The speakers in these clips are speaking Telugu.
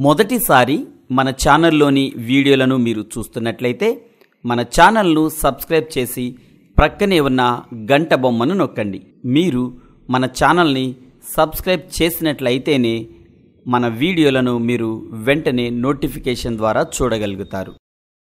మొదటిసారి మన ఛానల్లోని వీడియోలను మీరు చూస్తున్నట్లయితే మన ఛానల్ను సబ్స్క్రైబ్ చేసి ప్రక్కనే ఉన్న గంట బొమ్మను నొక్కండి మీరు మన ఛానల్ని సబ్స్క్రైబ్ చేసినట్లయితేనే మన వీడియోలను మీరు వెంటనే నోటిఫికేషన్ ద్వారా చూడగలుగుతారు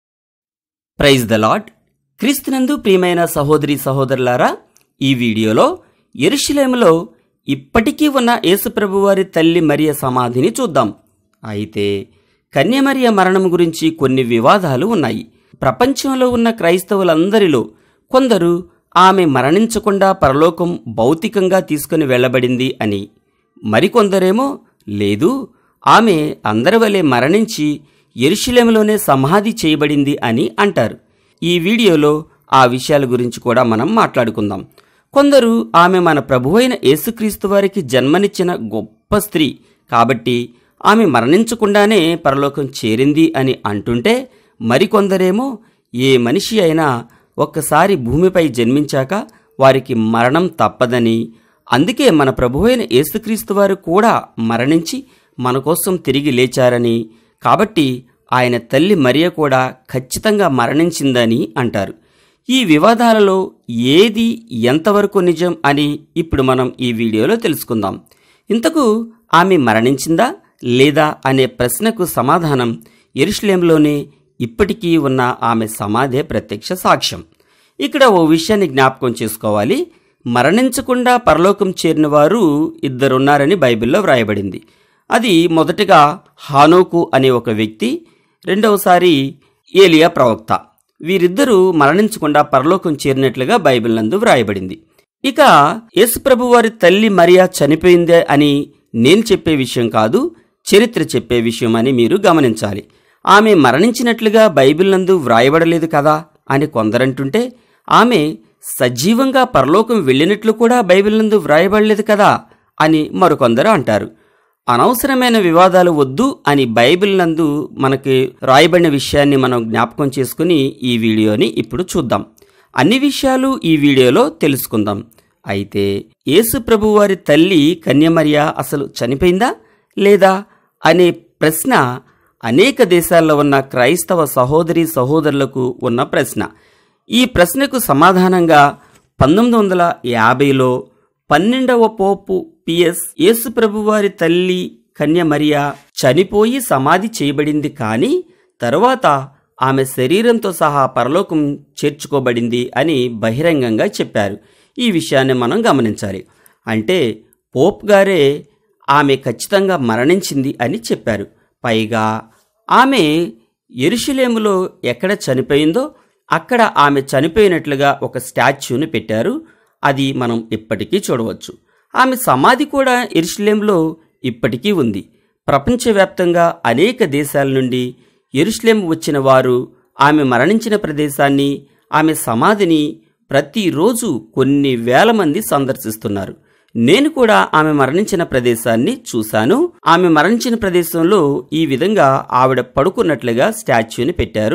ప్రైజ్ ద లాడ్ క్రీస్తునందు ప్రియమైన సహోదరి సహోదరులారా ఈ వీడియోలో ఎరుషులేములో ఇప్పటికీ ఉన్న యేసుప్రభువారి తల్లి మరియ సమాధిని చూద్దాం అయితే కన్యమరియ మరణం గురించి కొన్ని వివాదాలు ఉన్నాయి ప్రపంచంలో ఉన్న క్రైస్తవులందరిలో కొందరు ఆమె మరణించకుండా పరలోకం భౌతికంగా తీసుకుని వెళ్ళబడింది అని మరికొందరేమో లేదు ఆమె అందరి వలె మరణించి ఎరుషులేములోనే సమాధి చేయబడింది అని అంటారు ఈ వీడియోలో ఆ విషయాల గురించి కూడా మనం మాట్లాడుకుందాం కొందరు ఆమె మన ప్రభువైన యేసుక్రీస్తు వారికి జన్మనిచ్చిన గొప్ప స్త్రీ కాబట్టి ఆమె మరణించకుండానే పరలోకం చేరింది అని అంటుంటే మరికొందరేమో ఏ మనిషి అయినా ఒక్కసారి భూమిపై జన్మించాక వారికి మరణం తప్పదని అందుకే మన ప్రభువైన యేసుక్రీస్తు వారు కూడా మరణించి మన కోసం తిరిగి లేచారని కాబట్టి ఆయన తల్లి మరియ కూడా ఖచ్చితంగా మరణించిందని అంటారు ఈ వివాదాలలో ఏది ఎంతవరకు నిజం అని ఇప్పుడు మనం ఈ వీడియోలో తెలుసుకుందాం ఇంతకు ఆమె మరణించిందా లేదా అనే ప్రశ్నకు సమాధానం ఎరుషులేంలోనే ఇప్పటికీ ఉన్న ఆమె సమాధే ప్రత్యక్ష సాక్ష్యం ఇక్కడ ఓ విషయాన్ని జ్ఞాపకం చేసుకోవాలి మరణించకుండా పరలోకం చేరిన వారు ఇద్దరున్నారని బైబిల్లో వ్రాయబడింది అది మొదటగా హానోకు అనే ఒక వ్యక్తి రెండవసారి ఏలియా ప్రవక్త వీరిద్దరూ మరణించకుండా పరలోకం చేరినట్లుగా బైబిల్ నందు వ్రాయబడింది ఇక యేసుప్రభు వారి తల్లి మరియా చనిపోయిందే అని నేను చెప్పే విషయం కాదు చరిత్ర చెప్పే విషయం అని మీరు గమనించాలి ఆమె మరణించినట్లుగా బైబిల్ నందు వ్రాయబడలేదు కదా అని కొందరంటుంటే ఆమె సజీవంగా పరలోకం వెళ్ళినట్లు కూడా బైబిల్ నందు వ్రాయబడలేదు కదా అని మరికొందరు అంటారు అనవసరమైన వివాదాలు వద్దు అని బైబిల్ నందు మనకి రాయబడిన విషయాన్ని మనం జ్ఞాపకం చేసుకుని ఈ వీడియోని ఇప్పుడు చూద్దాం అన్ని విషయాలు ఈ వీడియోలో తెలుసుకుందాం అయితే యేసు ప్రభు వారి తల్లి కన్యమర్య అసలు చనిపోయిందా లేదా అనే ప్రశ్న అనేక దేశాల్లో ఉన్న క్రైస్తవ సహోదరి సహోదరులకు ఉన్న ప్రశ్న ఈ ప్రశ్నకు సమాధానంగా పంతొమ్మిది వందల యాభైలో పన్నెండవ పోపు పిఎస్ యేసుప్రభువారి తల్లి కన్యమరియ చనిపోయి సమాధి చేయబడింది కానీ తరువాత ఆమె శరీరంతో సహా పరలోకం చేర్చుకోబడింది అని బహిరంగంగా చెప్పారు ఈ విషయాన్ని మనం గమనించాలి అంటే పోప్ గారే ఆమె ఖచ్చితంగా మరణించింది అని చెప్పారు పైగా ఆమె ఎరుషులేములో ఎక్కడ చనిపోయిందో అక్కడ ఆమె చనిపోయినట్లుగా ఒక స్టాచ్యూని పెట్టారు అది మనం ఇప్పటికీ చూడవచ్చు ఆమె సమాధి కూడా ఎరుషులేంలో ఇప్పటికీ ఉంది ప్రపంచవ్యాప్తంగా అనేక దేశాల నుండి ఎరుషులేం వచ్చిన వారు ఆమె మరణించిన ప్రదేశాన్ని ఆమె సమాధిని ప్రతిరోజు కొన్ని వేల మంది సందర్శిస్తున్నారు నేను కూడా ఆమె మరణించిన ప్రదేశాన్ని చూశాను ఆమె మరణించిన ప్రదేశంలో ఈ విధంగా ఆవిడ పడుకున్నట్లుగా స్టాచ్యూని పెట్టారు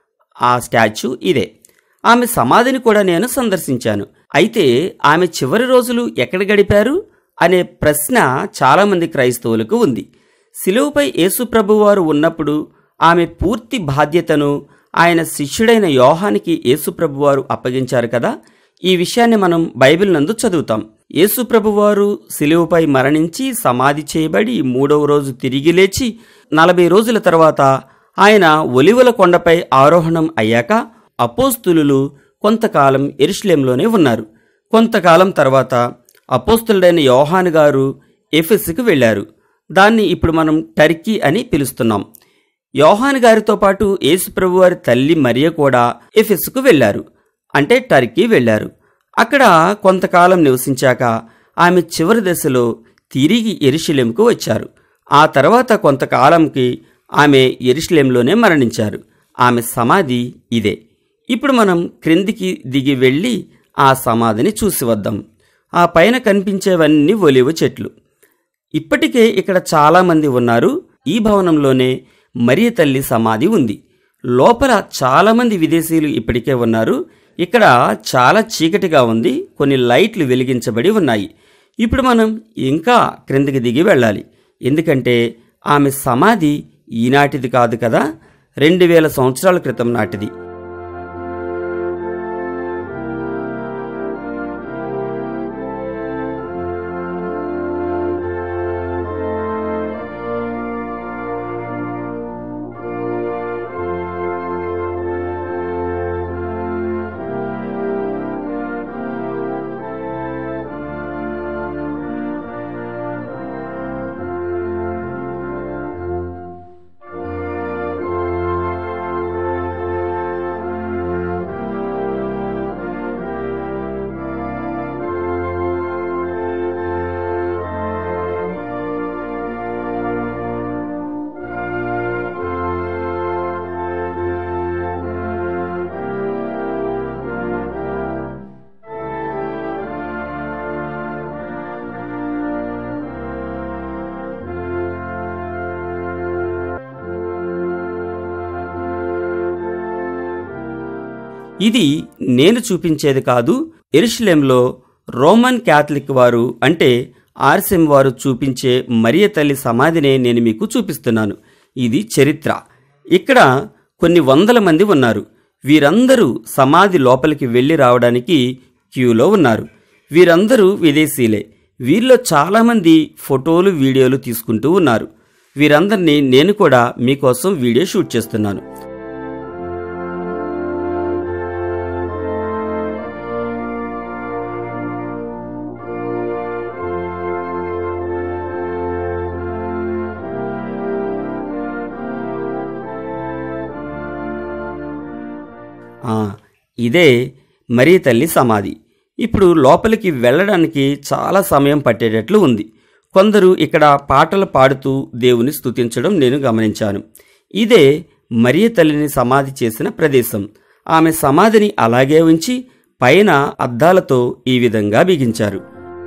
ఆ స్టాచ్యూ ఇదే ఆమె సమాధిని కూడా నేను సందర్శించాను అయితే ఆమె చివరి రోజులు ఎక్కడ గడిపారు అనే ప్రశ్న చాలామంది క్రైస్తవులకు ఉంది శిలువపై యేసుప్రభువారు ఉన్నప్పుడు ఆమె పూర్తి బాధ్యతను ఆయన శిష్యుడైన యోహానికి యేసుప్రభువారు అప్పగించారు కదా ఈ విషయాన్ని మనం బైబిల్ నందు చదువుతాం యేసుప్రభువారు శిలువపై మరణించి సమాధి చేయబడి మూడవ రోజు తిరిగి లేచి నలభై రోజుల తర్వాత ఆయన ఒలివల కొండపై ఆరోహణం అయ్యాక అపోస్తులు కొంతకాలం ఎరుషులేంలోనే ఉన్నారు కొంతకాలం తర్వాత అపోస్తులుడైన యోహాను గారు ఎఫెస్కు వెళ్లారు దాన్ని ఇప్పుడు మనం టర్కీ అని పిలుస్తున్నాం యోహాను గారితో పాటు యేసుప్రభు వారి తల్లి మరియ కూడా ఎఫెస్కు వెళ్లారు అంటే టర్కీ వెళ్లారు అక్కడ కొంతకాలం నివసించాక ఆమె చివరి దశలో తిరిగి ఎరుషులేంకు వచ్చారు ఆ తర్వాత కొంతకాలంకి ఆమె ఎరుషులేంలోనే మరణించారు ఆమె సమాధి ఇదే ఇప్పుడు మనం క్రిందికి దిగి వెళ్ళి ఆ సమాధిని చూసి వద్దాం ఆ పైన కనిపించేవన్నీ ఒలివ చెట్లు ఇప్పటికే ఇక్కడ చాలామంది ఉన్నారు ఈ భవనంలోనే మరియ తల్లి సమాధి ఉంది లోపల చాలామంది విదేశీయులు ఇప్పటికే ఉన్నారు ఇక్కడ చాలా చీకటిగా ఉంది కొన్ని లైట్లు వెలిగించబడి ఉన్నాయి ఇప్పుడు మనం ఇంకా క్రిందికి దిగి వెళ్ళాలి ఎందుకంటే ఆమె సమాధి ఈనాటిది కాదు కదా రెండు వేల సంవత్సరాల క్రితం నాటిది ఇది నేను చూపించేది కాదు ఎరుషలేంలో రోమన్ క్యాథలిక్ వారు అంటే ఆర్సెం వారు చూపించే మరియ తల్లి సమాధినే నేను మీకు చూపిస్తున్నాను ఇది చరిత్ర ఇక్కడ కొన్ని వందల మంది ఉన్నారు వీరందరూ సమాధి లోపలికి వెళ్ళి రావడానికి క్యూలో ఉన్నారు వీరందరూ విదేశీలే వీరిలో చాలామంది ఫోటోలు వీడియోలు తీసుకుంటూ ఉన్నారు వీరందరినీ నేను కూడా మీకోసం వీడియో షూట్ చేస్తున్నాను ఆ, ఇదే మరీ తల్లి సమాధి ఇప్పుడు లోపలికి వెళ్ళడానికి చాలా సమయం పట్టేటట్లు ఉంది కొందరు ఇక్కడ పాటలు పాడుతూ దేవుని స్తుతించడం నేను గమనించాను ఇదే మరియ తల్లిని సమాధి చేసిన ప్రదేశం ఆమె సమాధిని అలాగే ఉంచి పైన అద్దాలతో ఈ విధంగా బిగించారు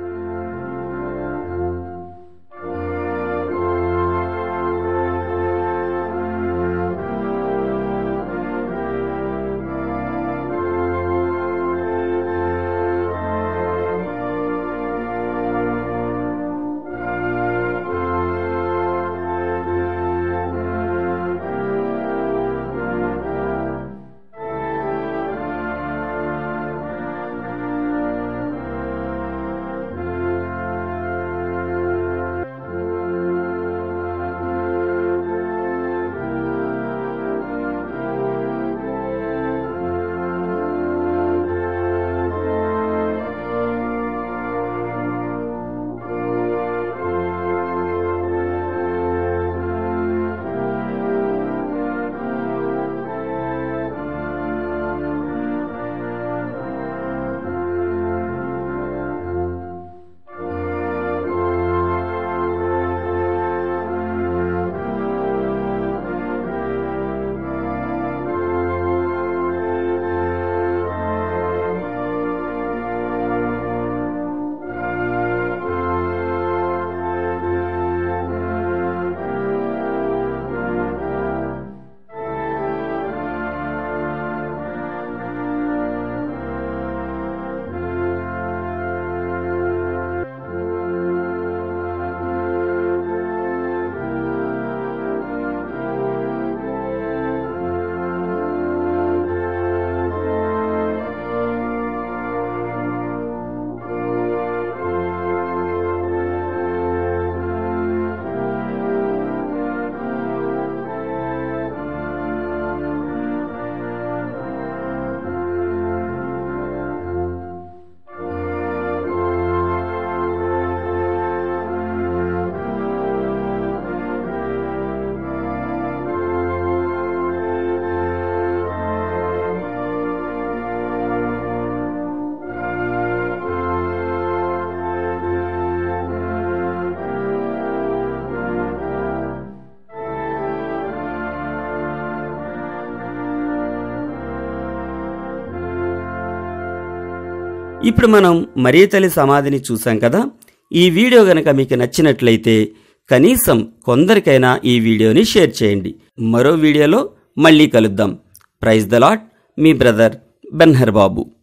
ఇప్పుడు మనం మరియ తల్లి సమాధిని చూసాం కదా ఈ వీడియో గనక మీకు నచ్చినట్లయితే కనీసం కొందరికైనా ఈ వీడియోని షేర్ చేయండి మరో వీడియోలో మళ్ళీ కలుద్దాం ప్రైజ్ ద లాట్ మీ బ్రదర్ బెన్హర్ బాబు